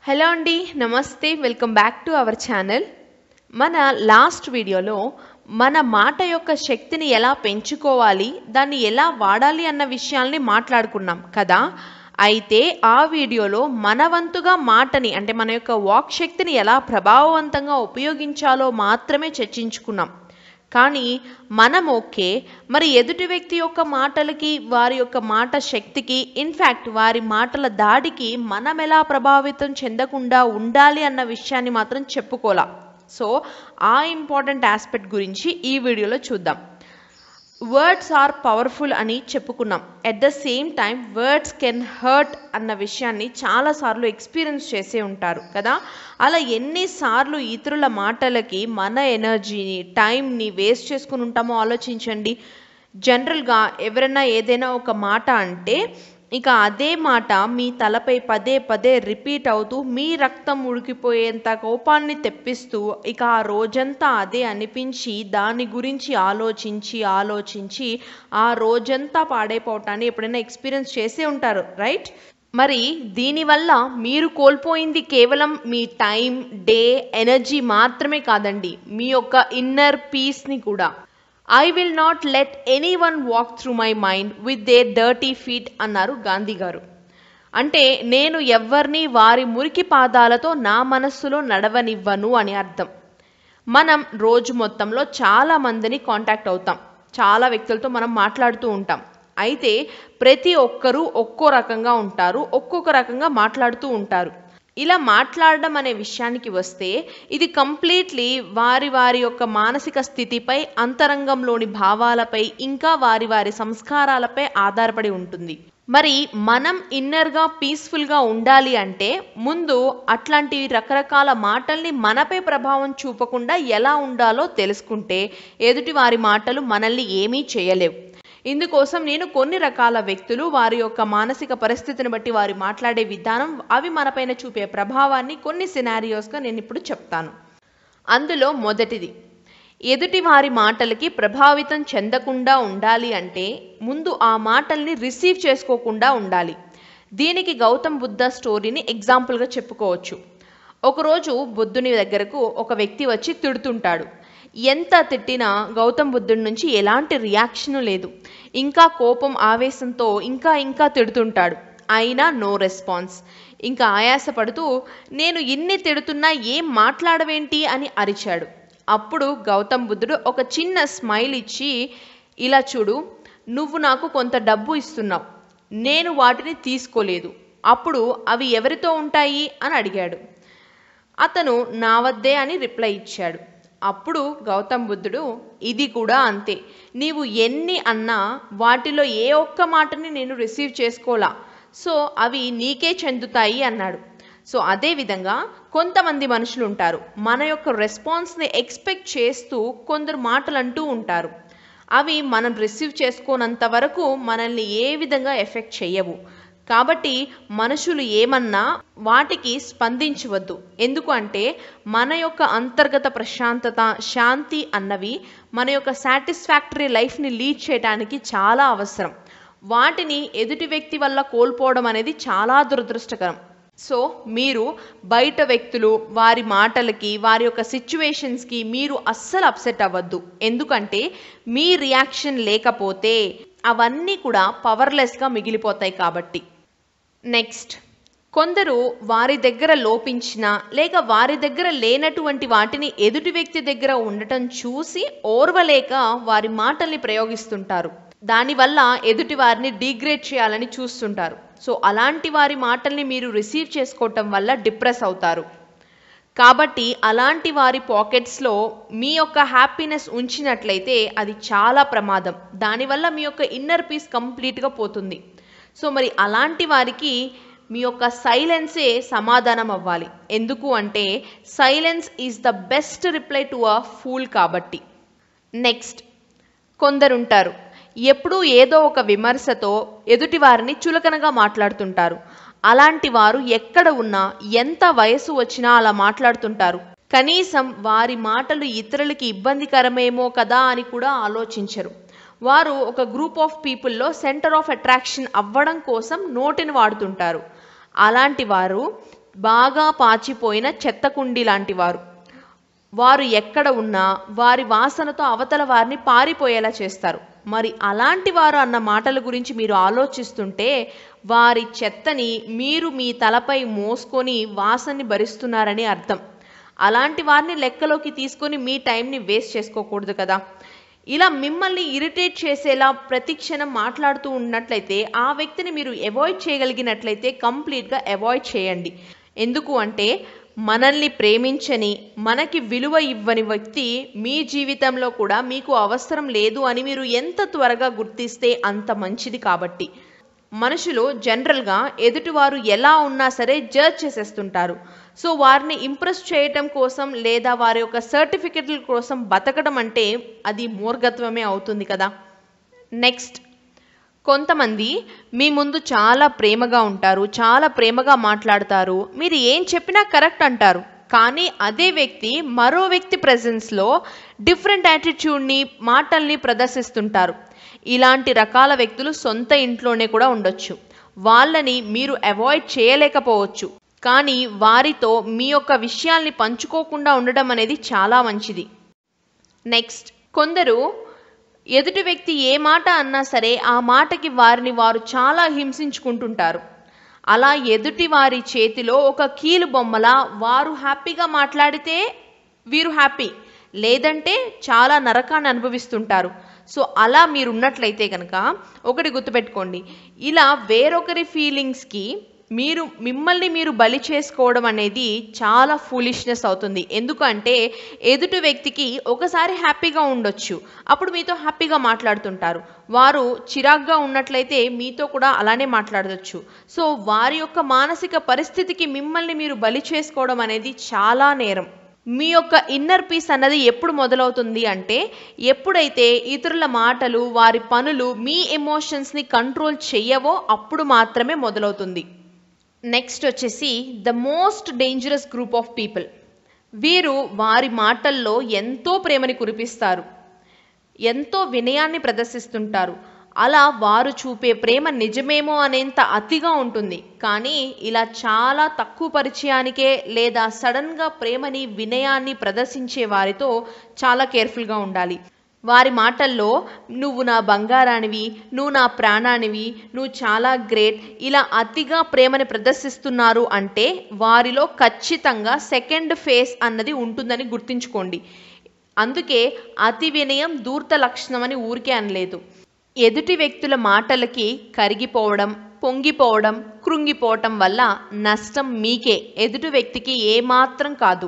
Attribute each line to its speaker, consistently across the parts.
Speaker 1: hello అండి నమస్తే welcome back to our channel మన లాస్ట్ వీడియోలో మన మాట యొక్క శక్తిని ఎలా పెంచుకోవాలి దాన్ని ఎలా వాడాలి అన్న విషయాల్ని మాట్లాడుకున్నాం కదా అయితే ఆ వీడియోలో మన వంతుగా మాటని అంటే మన యొక్క వాక్ శక్తిని ఎలా ప్రభావవంతంగా ఉపయోగించాలో మాత్రమే చర్చించుకున్నాం కానీ మనం ఓకే మరి ఎదుటి వ్యక్తి యొక్క మాటలకి వారి యొక్క మాట శక్తికి ఇన్ఫ్యాక్ట్ వారి మాటల దాడికి మనం ఎలా ప్రభావితం చెందకుండా ఉండాలి అన్న విషయాన్ని మాత్రం చెప్పుకోలా సో ఆ ఇంపార్టెంట్ ఆస్పెక్ట్ గురించి ఈ వీడియోలో చూద్దాం వర్డ్స్ ఆర్ పవర్ఫుల్ అని చెప్పుకున్నాం at the same time words can hurt అన్న విషయాన్ని చాలాసార్లు ఎక్స్పీరియన్స్ చేసే ఉంటారు కదా అలా ఎన్నిసార్లు ఇతరుల మాటలకి మన ఎనర్జీని టైంని వేస్ట్ చేసుకుని ఉంటామో ఆలోచించండి జనరల్గా ఎవరైనా ఏదైనా ఒక మాట అంటే ఇక అదే మాట మీ తలపై పదే పదే రిపీట్ అవుతూ మీ రక్తం ఉడికిపోయేంత కోపాన్ని తెప్పిస్తూ ఇక ఆ రోజంతా అదే అనిపించి దాని గురించి ఆలోచించి ఆలోచించి ఆ రోజంతా పాడైపోవటాన్ని ఎప్పుడైనా ఎక్స్పీరియన్స్ చేసే ఉంటారు రైట్ మరి దీనివల్ల మీరు కోల్పోయింది కేవలం మీ టైం డే ఎనర్జీ మాత్రమే కాదండి మీ యొక్క ఇన్నర్ పీస్ని కూడా I will not let anyone walk through my mind with their dirty feet అన్నారు గాంధీ గారు అంటే నేను ఎవ్వరిని వారి మురికి పాదాలతో నా మనస్సులో నడవనివ్వను అని అర్థం మనం రోజు మొత్తంలో చాలా మందిని కాంటాక్ట్ అవుతాం చాలా వ్యక్తులతో మనం మాట్లాడుతూ ఉంటాం అయితే ప్రతి ఒక్కరూ ఒక్కో రకంగా ఉంటారు ఒక్కొక్క రకంగా మాట్లాడుతూ ఉంటారు ఇలా మాట్లాడడం అనే విషయానికి వస్తే ఇది కంప్లీట్లీ వారి వారి యొక్క మానసిక స్థితిపై అంతరంగంలోని భావాలపై ఇంకా వారి వారి సంస్కారాలపై ఆధారపడి ఉంటుంది మరి మనం ఇన్నర్గా పీస్ఫుల్గా ఉండాలి అంటే ముందు అట్లాంటి రకరకాల మాటల్ని మనపై ప్రభావం చూపకుండా ఎలా ఉండాలో తెలుసుకుంటే ఎదుటి వారి మాటలు మనల్ని ఏమీ చేయలేవు ఇందుకోసం నేను కొన్ని రకాల వ్యక్తులు వారి యొక్క మానసిక పరిస్థితిని బట్టి వారి మాట్లాడే విధానం అవి మనపైన చూపే ప్రభావాన్ని కొన్ని సినారియోస్గా నేను ఇప్పుడు చెప్తాను అందులో మొదటిది ఎదుటి వారి మాటలకి ప్రభావితం చెందకుండా ఉండాలి అంటే ముందు ఆ మాటల్ని రిసీవ్ చేసుకోకుండా ఉండాలి దీనికి గౌతమ్ బుద్ధ స్టోరీని ఎగ్జాంపుల్గా చెప్పుకోవచ్చు ఒకరోజు బుద్ధుని దగ్గరకు ఒక వ్యక్తి వచ్చి తిడుతుంటాడు ఎంత తిట్టినా గౌతమ్ బుద్ధుడి నుంచి ఎలాంటి రియాక్షన్ లేదు ఇంకా కోపం ఆవేశంతో ఇంకా ఇంకా తిడుతుంటాడు అయినా నో రెస్పాన్స్ ఇంకా ఆయాసపడుతూ నేను ఇన్ని తిడుతున్నా ఏం మాట్లాడవేంటి అని అరిచాడు అప్పుడు గౌతమ్ బుద్ధుడు ఒక చిన్న స్మైల్ ఇచ్చి ఇలా చూడు నువ్వు నాకు కొంత డబ్బు ఇస్తున్నావు నేను వాటిని తీసుకోలేదు అప్పుడు అవి ఎవరితో ఉంటాయి అని అడిగాడు అతను నా వద్దే అని రిప్లై ఇచ్చాడు అప్పుడు గౌతమ్ బుద్ధుడు ఇది కూడా అంతే నీవు ఎన్ని అన్నా వాటిలో ఏ ఒక్క మాటని నేను రిసీవ్ చేసుకోలా సో అవి నీకే చెందుతాయి అన్నాడు సో అదేవిధంగా కొంతమంది మనుషులు ఉంటారు మన యొక్క రెస్పాన్స్ని ఎక్స్పెక్ట్ చేస్తూ కొందరు మాటలు అంటూ ఉంటారు అవి మనం రిసీవ్ చేసుకోనంత వరకు మనల్ని ఏ విధంగా ఎఫెక్ట్ చేయవు కాబట్టి మనుషులు ఏమన్నా వాటికి స్పందించవద్దు ఎందుకు అంటే మన యొక్క అంతర్గత ప్రశాంతత శాంతి అన్నవి మన యొక్క సాటిస్ఫాక్టరీ లైఫ్ని లీడ్ చేయడానికి చాలా అవసరం వాటిని ఎదుటి వ్యక్తి వల్ల కోల్పోవడం అనేది చాలా దురదృష్టకరం సో మీరు బయట వ్యక్తులు వారి మాటలకి వారి యొక్క సిచ్యువేషన్స్కి మీరు అస్సలు అప్సెట్ అవ్వద్దు ఎందుకంటే మీ రియాక్షన్ లేకపోతే అవన్నీ కూడా పవర్లెస్గా మిగిలిపోతాయి కాబట్టి నెక్స్ట్ కొందరు వారి దగ్గర లోపించిన లేక వారి దగ్గర లేనటువంటి వాటిని ఎదుటి వ్యక్తి దగ్గర ఉండటం చూసి ఓర్వలేక వారి మాటల్ని ప్రయోగిస్తుంటారు దానివల్ల ఎదుటి వారిని డీగ్రేడ్ చేయాలని చూస్తుంటారు సో అలాంటి వారి మాటల్ని మీరు రిసీవ్ చేసుకోవటం వల్ల డిప్రెస్ అవుతారు కాబట్టి అలాంటి వారి పాకెట్స్లో మీ యొక్క హ్యాపీనెస్ ఉంచినట్లయితే అది చాలా ప్రమాదం దానివల్ల మీ యొక్క ఇన్నర్ పీస్ కంప్లీట్గా పోతుంది సో మరి అలాంటి వారికి మీ యొక్క సైలెన్సే సమాధానం అవ్వాలి ఎందుకు అంటే silence is the best reply to a fool కాబట్టి నెక్స్ట్ కొందరుంటారు ఎప్పుడూ ఏదో ఒక విమర్శతో ఎదుటి వారిని చులకనగా మాట్లాడుతుంటారు అలాంటి వారు ఎక్కడ ఉన్నా ఎంత వయసు వచ్చినా అలా మాట్లాడుతుంటారు కనీసం వారి మాటలు ఇతరులకి ఇబ్బందికరమేమో కదా అని కూడా ఆలోచించరు వారు ఒక గ్రూప్ ఆఫ్ పీపుల్లో సెంటర్ ఆఫ్ అట్రాక్షన్ అవ్వడం కోసం నోటిని వాడుతుంటారు అలాంటి వారు బాగా పాచిపోయిన చెత్త కుండి లాంటి వారు వారు ఎక్కడ ఉన్నా వారి వాసనతో అవతల వారిని పారిపోయేలా చేస్తారు మరి అలాంటి వారు అన్న మాటల గురించి మీరు ఆలోచిస్తుంటే వారి చెత్తని మీరు మీ తలపై మోసుకొని వాసనని భరిస్తున్నారని అర్థం అలాంటి వారిని లెక్కలోకి తీసుకొని మీ టైంని వేస్ట్ చేసుకోకూడదు కదా ఇలా మిమ్మల్ని ఇరిటేట్ చేసేలా ప్రతి క్షణం మాట్లాడుతూ ఉన్నట్లయితే ఆ వ్యక్తిని మీరు అవాయిడ్ చేయగలిగినట్లయితే కంప్లీట్గా అవాయిడ్ చేయండి ఎందుకు అంటే మనల్ని ప్రేమించని మనకి విలువ ఇవ్వని వ్యక్తి మీ జీవితంలో కూడా మీకు అవసరం లేదు అని మీరు ఎంత త్వరగా గుర్తిస్తే అంత మంచిది కాబట్టి మనుషులు జనరల్గా ఎదుటివారు ఎలా ఉన్నా సరే జడ్జ్ చేసేస్తుంటారు సో వారిని ఇంప్రెస్ చేయటం కోసం లేదా వారి యొక్క సర్టిఫికెట్ల కోసం బతకడం అంటే అది మూర్ఘత్వమే అవుతుంది కదా నెక్స్ట్ కొంతమంది మీ ముందు చాలా ప్రేమగా ఉంటారు చాలా ప్రేమగా మాట్లాడతారు మీరు ఏం చెప్పినా కరెక్ట్ అంటారు కానీ అదే వ్యక్తి మరో వ్యక్తి ప్రెజెన్స్లో డిఫరెంట్ యాటిట్యూడ్ని మాటల్ని ప్రదర్శిస్తుంటారు ఇలాంటి రకాల వ్యక్తులు సొంత ఇంట్లోనే కూడా ఉండొచ్చు వాళ్ళని మీరు అవాయిడ్ చేయలేకపోవచ్చు కానీ వారితో మీ యొక్క విషయాల్ని పంచుకోకుండా ఉండడం అనేది చాలా మంచిది నెక్స్ట్ కొందరు ఎదుటి వ్యక్తి ఏ మాట అన్నా సరే ఆ మాటకి వారిని వారు చాలా హింసించుకుంటుంటారు అలా ఎదుటి వారి చేతిలో ఒక కీలు బొమ్మలా వారు హ్యాపీగా మాట్లాడితే వీరు హ్యాపీ లేదంటే చాలా నరకాన్ని అనుభవిస్తుంటారు సో అలా మీరు ఉన్నట్లయితే కనుక ఒకటి గుర్తుపెట్టుకోండి ఇలా వేరొకరి ఫీలింగ్స్కి మీరు మిమ్మల్ని మీరు బలి చేసుకోవడం అనేది చాలా ఫూలిష్నెస్ అవుతుంది ఎందుకంటే ఎదుటి వ్యక్తికి ఒకసారి హ్యాపీగా ఉండొచ్చు అప్పుడు మీతో హ్యాపీగా మాట్లాడుతుంటారు వారు చిరాగ్గా ఉన్నట్లయితే మీతో కూడా అలానే మాట్లాడవచ్చు సో వారి యొక్క మానసిక పరిస్థితికి మిమ్మల్ని మీరు బలి చేసుకోవడం అనేది చాలా నేరం మీ యొక్క ఇన్నర్ పీస్ అన్నది ఎప్పుడు మొదలవుతుంది అంటే ఎప్పుడైతే ఇతరుల మాటలు వారి పనులు మీ ఎమోషన్స్ని కంట్రోల్ చెయ్యవో అప్పుడు మాత్రమే మొదలవుతుంది నెక్స్ట్ వచ్చేసి the most dangerous group of people వీరు వారి మాటల్లో ఎంతో ప్రేమని కురిపిస్తారు ఎంతో వినయాన్ని ప్రదర్శిస్తుంటారు అలా వారు చూపే ప్రేమ నిజమేమో అనేంత అతిగా ఉంటుంది కానీ ఇలా చాలా తక్కువ పరిచయానికే లేదా సడన్గా ప్రేమని వినయాన్ని ప్రదర్శించే వారితో చాలా కేర్ఫుల్గా ఉండాలి వారి మాటల్లో నువ్వు నా బంగారానివి నువ్వు నా ప్రాణానివి నువ్వు చాలా గ్రేట్ ఇలా అతిగా ప్రేమని ప్రదర్శిస్తున్నారు అంటే వారిలో ఖచ్చితంగా సెకండ్ ఫేస్ అన్నది ఉంటుందని గుర్తుంచుకోండి అందుకే అతి వినయం దూర్త లక్షణం అని ఊరికే అనలేదు ఎదుటి వ్యక్తుల మాటలకి కరిగిపోవడం పొంగిపోవడం కృంగిపోవటం వల్ల నష్టం మీకే ఎదుటి వ్యక్తికి ఏమాత్రం కాదు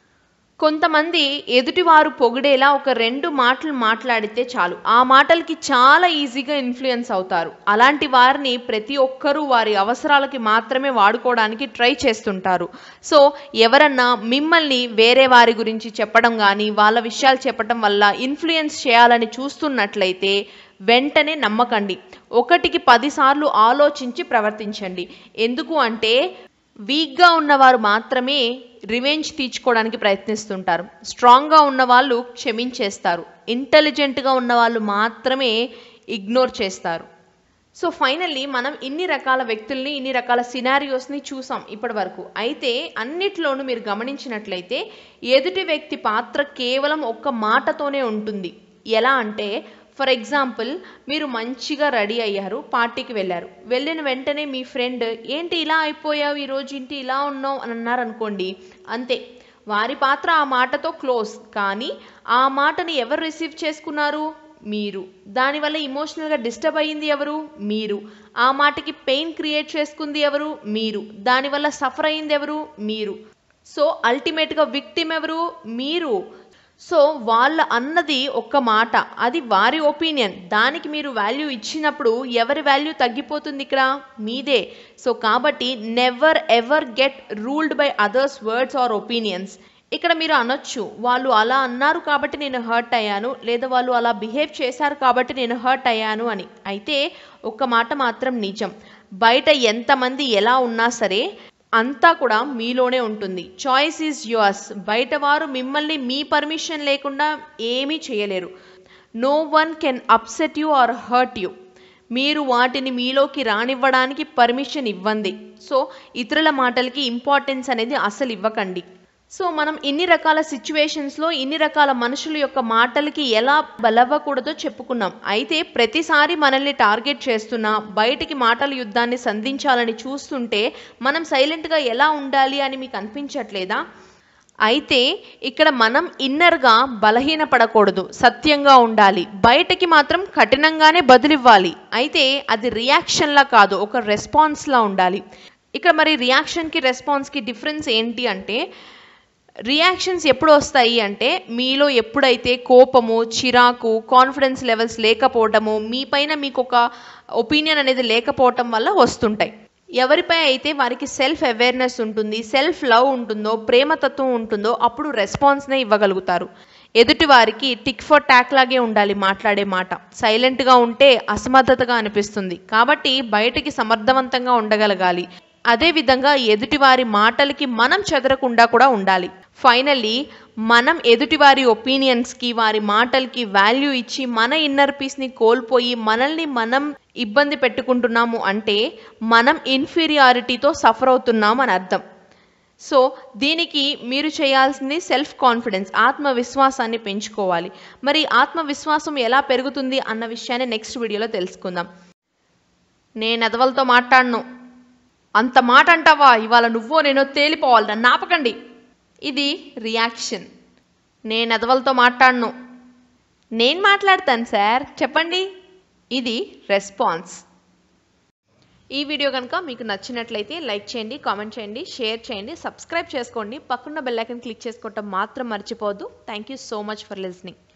Speaker 1: కొంతమంది ఎదుటివారు పొగిడేలా ఒక రెండు మాటలు మాట్లాడితే చాలు ఆ మాటలకి చాలా ఈజీగా ఇన్ఫ్లుయెన్స్ అవుతారు అలాంటి వారిని ప్రతి ఒక్కరూ వారి అవసరాలకి మాత్రమే వాడుకోవడానికి ట్రై చేస్తుంటారు సో ఎవరన్నా మిమ్మల్ని వేరే వారి గురించి చెప్పడం కానీ వాళ్ళ విషయాలు చెప్పడం వల్ల ఇన్ఫ్లుయెన్స్ చేయాలని చూస్తున్నట్లయితే వెంటనే నమ్మకండి ఒకటికి పదిసార్లు ఆలోచించి ప్రవర్తించండి ఎందుకు అంటే వీక్గా ఉన్నవారు మాత్రమే రివెంజ్ తీర్చుకోవడానికి ప్రయత్నిస్తుంటారు స్ట్రాంగ్గా ఉన్న వాళ్ళు క్షమించేస్తారు ఇంటెలిజెంట్గా ఉన్న వాళ్ళు మాత్రమే ఇగ్నోర్ చేస్తారు సో ఫైనల్లీ మనం ఇన్ని రకాల వ్యక్తుల్ని ఇన్ని రకాల సినారియోస్ని చూసాం ఇప్పటి వరకు అయితే అన్నిట్లోనూ మీరు గమనించినట్లయితే ఎదుటి వ్యక్తి పాత్ర కేవలం ఒక్క మాటతోనే ఉంటుంది ఎలా అంటే ఫర్ ఎగ్జాంపుల్ మీరు మంచిగా రెడీ అయ్యారు పార్టీకి వెళ్ళారు వెళ్ళిన వెంటనే మీ ఫ్రెండ్ ఏంటి ఇలా అయిపోయావు ఈరోజు ఇంటి ఇలా ఉన్నావు అని అన్నారు అనుకోండి అంతే వారి పాత్ర ఆ మాటతో క్లోజ్ కానీ ఆ మాటని ఎవరు రిసీవ్ చేసుకున్నారు మీరు దానివల్ల ఇమోషనల్గా డిస్టర్బ్ అయ్యింది ఎవరు మీరు ఆ మాటకి పెయిన్ క్రియేట్ చేసుకుంది ఎవరు మీరు దానివల్ల సఫర్ అయింది ఎవరు మీరు సో అల్టిమేట్గా విక్టిమ్ ఎవరు మీరు సో వాళ్ళ అన్నది ఒక్క మాట అది వారి ఒపీనియన్ దానికి మీరు వాల్యూ ఇచ్చినప్పుడు ఎవరి వాల్యూ తగ్గిపోతుంది ఇక్కడ మీదే సో కాబట్టి never ever get ruled by others words or opinions ఇక్కడ మీరు అనొచ్చు వాళ్ళు అలా అన్నారు కాబట్టి నేను హర్ట్ అయ్యాను లేదా వాళ్ళు అలా బిహేవ్ చేశారు కాబట్టి నేను హర్ట్ అయ్యాను అని అయితే ఒక్క మాట మాత్రం నిజం బయట ఎంతమంది ఎలా ఉన్నా సరే అంతా కూడా మీలోనే ఉంటుంది చాయిస్ ఈజ్ యువర్స్ బయట వారు మిమ్మల్ని మీ పర్మిషన్ లేకుండా ఏమీ చేయలేరు no one can upset you or hurt you మీరు వాటిని మీలోకి రానివ్వడానికి పర్మిషన్ ఇవ్వండి సో ఇతరుల మాటలకి ఇంపార్టెన్స్ అనేది అసలు ఇవ్వకండి సో మనం ఇన్ని రకాల సిచ్యువేషన్స్లో ఇన్ని రకాల మనుషుల యొక్క మాటలకి ఎలా బలవ్వకూడదో చెప్పుకున్నాం అయితే ప్రతిసారి మనల్ని టార్గెట్ చేస్తున్నా బయటికి మాటల యుద్ధాన్ని సంధించాలని చూస్తుంటే మనం సైలెంట్గా ఎలా ఉండాలి అని మీకు అనిపించట్లేదా అయితే ఇక్కడ మనం ఇన్నర్గా బలహీనపడకూడదు సత్యంగా ఉండాలి బయటకి మాత్రం కఠినంగానే బదులివ్వాలి అయితే అది రియాక్షన్లా కాదు ఒక రెస్పాన్స్లా ఉండాలి ఇక్కడ మరి రియాక్షన్కి రెస్పాన్స్కి డిఫరెన్స్ ఏంటి అంటే రియాక్షన్స్ ఎప్పుడు వస్తాయి అంటే మీలో ఎప్పుడైతే కోపము చిరాకు కాన్ఫిడెన్స్ లెవెల్స్ లేకపోవటము మీపైన మీకు ఒక ఒపీనియన్ అనేది లేకపోవటం వల్ల వస్తుంటాయి ఎవరిపై అయితే వారికి సెల్ఫ్ అవేర్నెస్ ఉంటుంది సెల్ఫ్ లవ్ ఉంటుందో ప్రేమతత్వం ఉంటుందో అప్పుడు రెస్పాన్స్నే ఇవ్వగలుగుతారు ఎదుటి వారికి టిక్ ఫర్ ట్యాక్ లాగే ఉండాలి మాట్లాడే మాట సైలెంట్గా ఉంటే అసమర్థతగా అనిపిస్తుంది కాబట్టి బయటికి సమర్థవంతంగా ఉండగలగాలి అదేవిధంగా ఎదుటివారి మాటలకి మనం చెదరకుండా కూడా ఉండాలి ఫైనల్లీ మనం ఎదుటివారి ఒపీనియన్స్కి వారి మాటలకి వాల్యూ ఇచ్చి మన ఇన్నర్ పీస్ని కోల్పోయి మనల్ని మనం ఇబ్బంది పెట్టుకుంటున్నాము అంటే మనం ఇన్ఫీరియారిటీతో సఫర్ అవుతున్నాం అని అర్థం సో దీనికి మీరు చేయాల్సింది సెల్ఫ్ కాన్ఫిడెన్స్ ఆత్మవిశ్వాసాన్ని పెంచుకోవాలి మరి ఆత్మవిశ్వాసం ఎలా పెరుగుతుంది అన్న విషయాన్ని నెక్స్ట్ వీడియోలో తెలుసుకుందాం నేను ఎదవలతో మాట్లాడను అంత మాట అంటావా ఇవాళ నువ్వో నేనో తేలిపోవాలి నన్ను ఆపకండి ఇది రియాక్షన్ నేను ఎదవలతో మాట్లాడను నేను మాట్లాడతాను సార్ చెప్పండి ఇది రెస్పాన్స్ ఈ వీడియో కనుక మీకు నచ్చినట్లయితే లైక్ చేయండి కామెంట్ చేయండి షేర్ చేయండి సబ్స్క్రైబ్ చేసుకోండి పక్కన్న బెల్ ఐకన్ క్లిక్ చేసుకోవటం మాత్రం మర్చిపోవద్దు thank you so much for listening